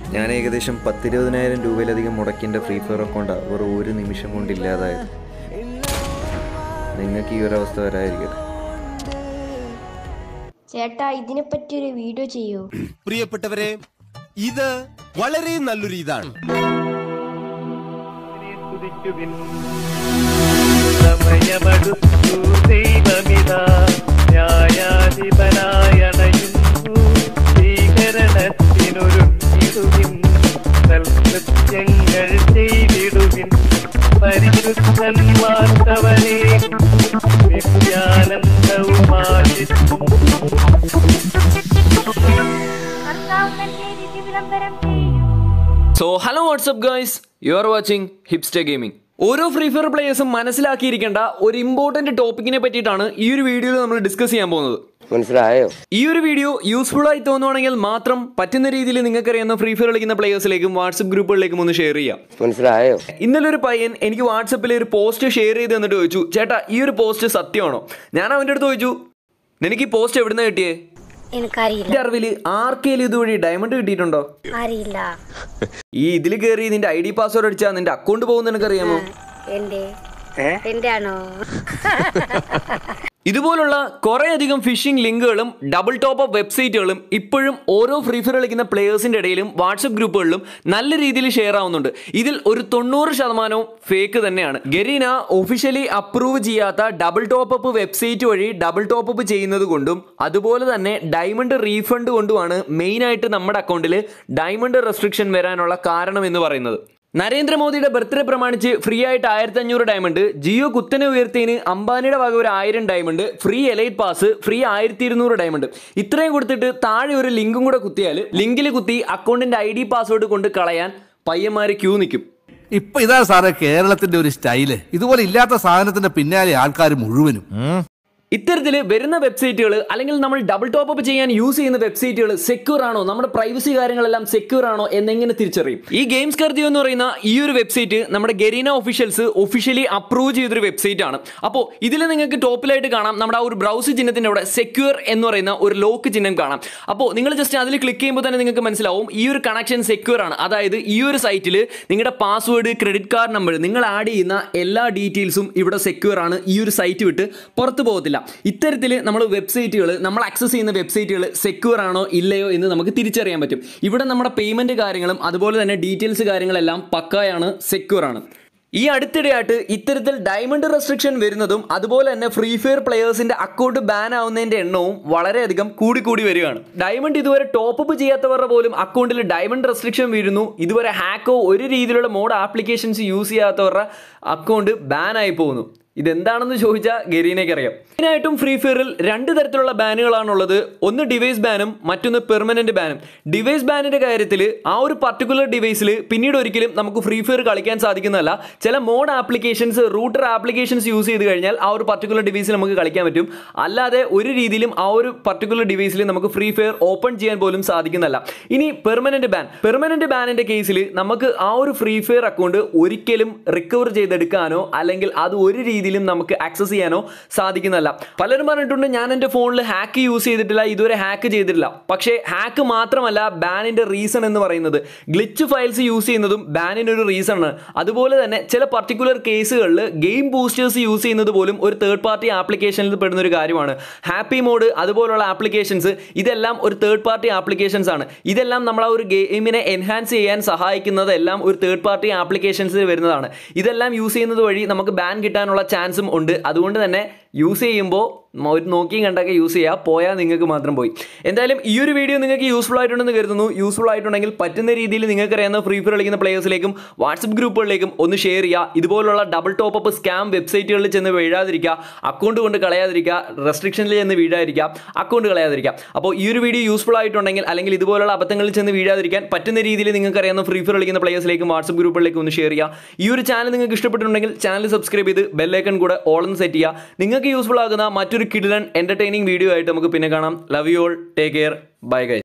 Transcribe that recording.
ഞാൻ ഏകദേശം പത്തിരുപതിനായിരം രൂപയിലധികം മുടക്കിൻ്റെ ഫ്രീ ഫയർ അക്കൗണ്ട് വെറും ഒരു നിമിഷം കൊണ്ട് ഇല്ലാതായത് നിങ്ങൾക്ക് ഈ ഒരു അവസ്ഥ വരാതിരിക്കട്ടെ ചേട്ടാ ഇതിനെപ്പറ്റി ഒരു വീഡിയോ ചെയ്യൂ പ്രിയപ്പെട്ടവരെ ഇത് വളരെ നല്ലൊരു ഇതാണ് സ്തുതിക്കുവിൻ സമയമടുത്തു ദൈവമിതാ ന്യായാധിപനായണയുന്നു സ്വീകരണത്തിനൊരുക്കിടുവിൻ സൽകൃത്യങ്ങൾ ചെയ്തിടുവിൻ പരിശുദ്ധന്മാർത്തവരെ നിത്യാനന്ദവും ആശിച്ചു കർത്താവ് തന്നെ വിധി വിളംബരം ചെയ്യും so hello what's up guys you are watching Hipster Gaming ഓരോ ഫ്രീ ഫയർ പ്ലേയേഴ്സും മനസ്സിലാക്കിയിരിക്കേണ്ട ഒരു ഇമ്പോർട്ടന്റ് ടോപ്പിക്കിനെ പറ്റിയിട്ടാണ് ഈ ഒരു വീഡിയോയിൽ നമ്മൾ ഡിസ്കസ് ചെയ്യാൻ പോകുന്നത് മനസ്സിലായോ ഈ ഒരു വീഡിയോ യൂസ്ഫുൾ ആയി തോന്നുവാണെങ്കിൽ മാത്രം പറ്റുന്ന രീതിയിൽ നിങ്ങൾക്കറിയാവുന്ന ഫ്രീ ഫയർ കളിക്കുന്ന പ്ലേയേഴ്സിലേക്കും വാട്സ്ആപ്പ് ഗ്രൂപ്പുകളിലേക്കും ഒന്ന് ഷെയർ ചെയ്യാം മനസ്സിലായോ ഇന്നലെ ഒരു പയ്യൻ എനിക്ക് വാട്സപ്പിൽ ഒരു പോസ്റ്റ് ഷെയർ ചെയ്ത് തന്നിട്ട് ചോദിച്ചു ചേട്ടാ ഈ ഒരു പോസ്റ്റ് സത്യമാണോ ഞാൻ അവൻ്റെ അടുത്ത് ചോദിച്ചു നിനക്ക് ഈ പോസ്റ്റ് എവിടുന്ന കിട്ടിയേ എനിക്കറിയില്ല എൻ്റെ അറിവിൽ ആർക്കേലും ഇതുവഴി ഡയമണ്ട് കിട്ടിയിട്ടുണ്ടോ അറിയില്ല ഈ ഇതിൽ കയറി നിന്റെ ഐ ഡി പാസ്വേഡ് അടിച്ചാൽ നിന്റെ അക്കൗണ്ട് പോകുന്ന നിനക്കറിയാമോ എന്റെ എന്റെ ആണോ ഇതുപോലുള്ള കുറേ അധികം ഫിഷിംഗ് ലിങ്കുകളും ഡബിൾ ടോപ്പ് അപ്പ് വെബ്സൈറ്റുകളും ഇപ്പോഴും ഓരോ ഫ്രീ ഫയർ കളിക്കുന്ന പ്ലേയേഴ്സിന്റെ ഇടയിലും വാട്സപ്പ് ഗ്രൂപ്പുകളിലും നല്ല രീതിയിൽ ഷെയർ ആവുന്നുണ്ട് ഇതിൽ ഒരു തൊണ്ണൂറ് ശതമാനവും ഫേക്ക് തന്നെയാണ് ഗരീന ഒഫീഷ്യലി അപ്രൂവ് ചെയ്യാത്ത ഡബിൾ ടോപ്പ് അപ്പ് വെബ്സൈറ്റ് വഴി ഡബിൾ ടോപ്പ് അപ്പ് ചെയ്യുന്നത് കൊണ്ടും അതുപോലെ തന്നെ ഡയമണ്ട് റീഫണ്ട് കൊണ്ടുമാണ് മെയിനായിട്ട് നമ്മുടെ അക്കൗണ്ടിൽ ഡയമണ്ട് റെസ്ട്രിക്ഷൻ വരാനുള്ള കാരണം എന്ന് പറയുന്നത് നരേന്ദ്രമോദിയുടെ ബർത്ത്ഡേ പ്രമാണിച്ച് ഫ്രീ ആയിട്ട് ആയിരത്തി അഞ്ഞൂറ് ഡയമണ്ട് ജിയോ കുത്തനെ ഉയർത്തിയതിന് അംബാനിയുടെ വക ഒരു ആയിരം diamond free elite pass free ആയിരത്തി ഇരുന്നൂറ് ഡയമണ്ട് ഇത്രയും കൊടുത്തിട്ട് താഴെ ഒരു ലിങ്കും കൂടെ കുത്തിയാൽ ലിങ്കിൽ കുത്തി അക്കൗണ്ടിന്റെ ഐ ഡി പാസ്വേഡ് കൊണ്ട് കളയാൻ പയ്യന്മാര് ക്യൂ നിൽക്കും ഇപ്പൊ ഇതാണ് സാറേ കേരളത്തിന്റെ ഒരു സ്റ്റൈല് ഇതുപോലെ ഇല്ലാത്ത സാധനത്തിന്റെ പിന്നാലെ ആൾക്കാർ മുഴുവനും ഇത്തരത്തിൽ വരുന്ന വെബ്സൈറ്റുകൾ അല്ലെങ്കിൽ നമ്മൾ ഡബിൾ ടോപ്പ് അപ്പ് ചെയ്യാൻ യൂസ് ചെയ്യുന്ന വെബ്സൈറ്റുകൾ സെക്യൂർ ആണോ നമ്മുടെ പ്രൈവസി കാര്യങ്ങളെല്ലാം സെക്യൂർ ആണോ എന്നെങ്ങനെ തിരിച്ചറിയും ഈ ഗെയിംസ് കർദിയോ എന്ന് പറയുന്ന ഈ ഒരു വെബ്സൈറ്റ് നമ്മുടെ ഗരീന ഒഫീഷ്യൽസ് ഒഫീഷ്യലി അപ്രൂവ് ചെയ്തൊരു വെബ്സൈറ്റ് ആണ് അപ്പോൾ ഇതിൽ നിങ്ങൾക്ക് ടോപ്പിലായിട്ട് കാണാം നമ്മുടെ ആ ഒരു ബ്രൗസ് ചിഹ്നത്തിന്റെ അവിടെ സെക്യൂർ എന്ന് പറയുന്ന ഒരു ലോക്ക് ചിഹ്നം കാണാം അപ്പോൾ നിങ്ങൾ ജസ്റ്റ് അതിൽ ക്ലിക്ക് ചെയ്യുമ്പോൾ തന്നെ നിങ്ങൾക്ക് മനസ്സിലാവും ഈ ഒരു കണക്ഷൻ സെക്യൂർ ആണ് അതായത് ഈ ഒരു സൈറ്റിൽ നിങ്ങളുടെ പാസ്വേഡ് ക്രെഡിറ്റ് കാർഡ് നമ്പർ നിങ്ങൾ ആഡ് ചെയ്യുന്ന എല്ലാ ഡീറ്റെയിൽസും ഇവിടെ സെക്യൂർ ആണ് ഈ ഒരു സൈറ്റ് വിട്ട് പുറത്തു പോകത്തില്ല ഇത്തരത്തിൽ നമ്മൾ വെബ്സൈറ്റുകൾ നമ്മൾ ആക്സസ് ചെയ്യുന്ന വെബ്സൈറ്റുകൾ സെക്യൂർ ആണോ ഇല്ലയോ എന്ന് നമുക്ക് തിരിച്ചറിയാൻ പറ്റും ഇവിടെ നമ്മുടെ പേയ്മെന്റ് കാര്യങ്ങളും അതുപോലെ തന്നെ ഡീറ്റെയിൽസ് കാര്യങ്ങളെല്ലാം പക്കായാണ് സെക്യൂർ ആണ് ഈ അടുത്തിടെയായിട്ട് ഇത്തരത്തിൽ ഡയമണ്ട് റെസ്ട്രിക്ഷൻ വരുന്നതും അതുപോലെ തന്നെ ഫ്രീ ഫയർ പ്ലെയേഴ്സിന്റെ അക്കൗണ്ട് ബാൻ ആവുന്നതിന്റെ എണ്ണവും വളരെയധികം കൂടിക്കൂടി വരികയാണ് ഡയമണ്ട് ഇതുവരെ ടോപ്പ് അപ്പ് ചെയ്യാത്തവരുടെ പോലും അക്കൗണ്ടിൽ ഡയമണ്ട് റെസ്ട്രിക്ഷൻ വീഴുന്നു ഇതുവരെ ഹാക്കോ ഒരു രീതിയിലുള്ള മോഡ് ആപ്ലിക്കേഷൻസ് യൂസ് ചെയ്യാത്തവരുടെ അക്കൗണ്ട് ബാൻ ആയി പോകുന്നു ഇതെന്താണെന്ന് ചോദിച്ചാൽ ഗരീനയ്ക്ക് അറിയാം മെയിനായിട്ടും ഫ്രീ ഫയറിൽ രണ്ട് തരത്തിലുള്ള ബാനുകളാണുള്ളത് ഒന്ന് ഡിവൈസ് ബാനും മറ്റൊന്ന് പെർമനന്റ് ബാനും ഡിവൈസ് ബാനിന്റെ കാര്യത്തിൽ ആ ഒരു പർട്ടിക്കുലർ ഡിവൈസിൽ പിന്നീട് ഒരിക്കലും നമുക്ക് ഫ്രീ ഫയർ കളിക്കാൻ സാധിക്കുന്നതല്ല ചില mod applications router applications use ചെയ്ത് കഴിഞ്ഞാൽ ആ ഒരു പർട്ടിക്കുലർ ഡിവൈസിൽ നമുക്ക് കളിക്കാൻ പറ്റും അല്ലാതെ ഒരു രീതിയിലും ആ ഒരു പർട്ടിക്കുലർ ഡിവൈസിൽ നമുക്ക് ഫ്രീ ഫയർ ഓപ്പൺ ചെയ്യാൻ പോലും സാധിക്കുന്നതല്ല ഇനി പെർമനന്റ് ബാൻ പെർമനന്റ് ബാനിന്റെ കേസിൽ നമുക്ക് ആ ഒരു ഫ്രീ ഫയർ അക്കൗണ്ട് ഒരിക്കലും റിക്കവർ ചെയ്തെടുക്കാനോ അല്ലെങ്കിൽ അത് ഒരു രീതിയിലും നമുക്ക് ആക്സസ് ചെയ്യാനോ സാധിക്കുന്നതല്ല പലരും പറഞ്ഞിട്ടുണ്ട് ഞാൻ എൻ്റെ ഫോണിൽ ഹാക്ക് യൂസ് ചെയ്തിട്ടില്ല ഇതുവരെ ഹാക്ക് ചെയ്തിട്ടില്ല പക്ഷേ ഹാക്ക് മാത്രമല്ല ബാനിന്റെ റീസൺ എന്ന് പറയുന്നത് ഗ്ലിച്ച് ഫയൽസ് യൂസ് ചെയ്യുന്നതും ബാനിന് ഒരു റീസൺ ആണ് അതുപോലെ തന്നെ ചില പർട്ടിക്കുലർ കേസുകളിൽ ഗെയിം ബൂസ്റ്റേഴ്സ് യൂസ് ചെയ്യുന്നത് പോലും ഒരു തേർഡ് പാർട്ടി ആപ്ലിക്കേഷനിൽ പെടുന്ന ഒരു കാര്യമാണ് ഹാപ്പി മോഡ് അതുപോലുള്ള ആപ്ലിക്കേഷൻസ് ഇതെല്ലാം ഒരു തേർഡ് പാർട്ടി ആപ്ലിക്കേഷൻസ് ആണ് ഇതെല്ലാം നമ്മൾ ആ ഒരു ഗെയിമിനെ എൻഹാൻസ് ചെയ്യാൻ സഹായിക്കുന്നതെല്ലാം ഒരു തേർഡ് പാർട്ടി ആപ്ലിക്കേഷൻസിൽ വരുന്നതാണ് ഇതെല്ലാം യൂസ് ചെയ്യുന്നത് വഴി നമുക്ക് ബാൻ കിട്ടാനുള്ള ചാൻസും ഉണ്ട് അതുകൊണ്ട് തന്നെ യൂസ് ചെയ്യുമ്പോൾ ഒരു നോക്കിയും കണ്ടൊക്കെ യൂസ് ചെയ്യുക പോയാൽ നിങ്ങൾക്ക് മാത്രം പോയി എന്തായാലും ഈ ഒരു വീഡിയോ നിങ്ങൾക്ക് യൂസ്ഫുൾ ആയിട്ടുണ്ടെന്ന് കരുതുന്നു യൂസ്ഫുൾ ആയിട്ടുണ്ടെങ്കിൽ പറ്റുന്ന രീതിയിൽ നിങ്ങൾക്ക് അറിയാവുന്ന ഫ്രീ ഫയർ കളിക്കുന്ന പ്ലേയേഴ്സിലേക്കും വാട്സപ്പ് ഗ്രൂപ്പുകളിലേക്കും ഒന്ന് ഷെയർ ചെയ്യുക ഇതുപോലുള്ള ഡബിൾ ടോപ്പ് അപ്പ് സ്കാം വെബ്സൈറ്റുകളിൽ ചെന്ന് വീഴാതിരിക്കുക അക്കൗണ്ട് കൊണ്ട് കളയാതിരിക്കുക റെസ്ട്രിക്ഷനിൽ ചെന്ന് വീഴാതിരിക്കുക അക്കൗണ്ട് കളയാതിരിക്കുക അപ്പോൾ ഈ ഒരു വീഡിയോ യൂസ്ഫുൾ ആയിട്ടുണ്ടെങ്കിൽ അല്ലെങ്കിൽ ഇതുപോലുള്ള അബദ്ധങ്ങളിൽ ചെന്ന് വീഴാതിരിക്കാൻ പറ്റുന്ന രീതിയിൽ നിങ്ങൾക്ക് അറിയാവുന്ന ഫ്രീ ഫയർ കളിക്കുന്ന പ്ലേയേഴ്സിലേക്കും വാട്സപ്പ് ഗ്രൂപ്പുകളിലേക്കും ഒന്ന് ഷെയർ ചെയ്യുക ഈ ഒരു ചാനൽ നിങ്ങൾക്ക് ഇഷ്ടപ്പെട്ടിട്ടുണ്ടെങ്കിൽ ചാനൽ സബ്സ്ക്രൈബ് ചെയ്ത് ബെല്ലൈക്കൺ കൂടെ ഓൾ ഒന്ന് സെറ്റ് ചെയ്യുക നിങ്ങൾക്ക് യൂസ്ഫുൾ ആകുന്ന മറ്റൊരു കിഡിലൻ എന്റർടൈനിങ് വീഡിയോ ആയിട്ട് നമുക്ക് പിന്നെ കാണാം love you all take care bye guys